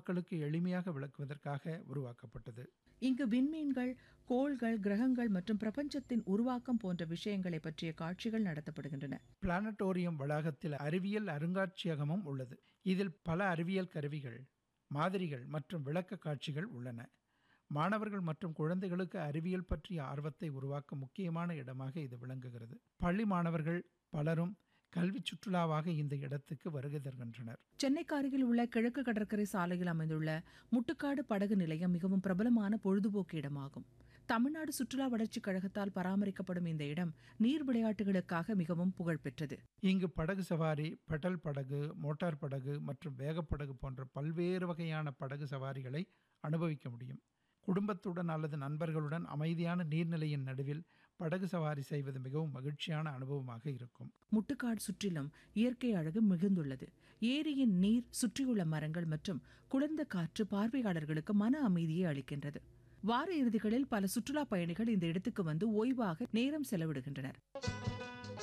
பொதுமக்களுக்கு எளிமையாக விளக்குவதற்காக உருவாக்கப்பட்டது இங்கு விண்மீன்கள் கோள்கள் கிரகங்கள் மற்றும் பிரபஞ்சத்தின் உருவாக்கம் போன்ற விஷயங்களை பற்றிய காட்சிகள் நடத்தப்படுகின்றன பிளானட்டோரியம் வளாகத்தில் அறிவியல் அருங்காட்சியகமும் உள்ளது இதில் பல அறிவியல் கருவிகள் மாதிரிகள் மற்றும் விளக்க காட்சிகள் உள்ளன மாணவர்கள் மற்றும் குழந்தைகளுக்கு அறிவியல் பற்றிய ஆர்வத்தை உருவாக்க முக்கியமான இடமாக இது விளங்குகிறது பள்ளி மாணவர்கள் பலரும் கல்வி சுற்றுலாவாக இந்த இடத்துக்கு வருகை தருகின்றனர் சென்னைக்கு அருகில் உள்ள கிழக்கு கடற்கரை சாலையில் அமைந்துள்ள முட்டுக்காடு படகு நிலையம் மிகவும் பிரபலமான பொழுதுபோக்கு இடமாகும் தமிழ்நாடு சுற்றுலா வளர்ச்சிக் கழகத்தால் பராமரிக்கப்படும் இந்த இடம் நீர் விளையாட்டுகளுக்காக மிகவும் புகழ்பெற்றது இங்கு படகு சவாரி பெடல் படகு மோட்டார் படகு மற்றும் வேகப்படகு போன்ற பல்வேறு வகையான படகு சவாரிகளை அனுபவிக்க முடியும் குடும்பத்துடன் அல்லது நண்பர்களுடன் அமைதியான நீர்நிலையின் நடுவில் படகு சவாரி செய்வது மிகவும் மகிழ்ச்சியான அனுபவமாக இருக்கும் முட்டுக்காடு சுற்றிலும் இயற்கை அழகு மிகுந்துள்ளது ஏரியின் நீர் சுற்றியுள்ள மரங்கள் மற்றும் குளிர்ந்த காற்று பார்வையாளர்களுக்கு மன அமைதியை அளிக்கின்றது வார இறுதிகளில் பல சுற்றுலா பயணிகள் இந்த இடத்துக்கு வந்து ஓய்வாக நேரம் செலவிடுகின்றனர்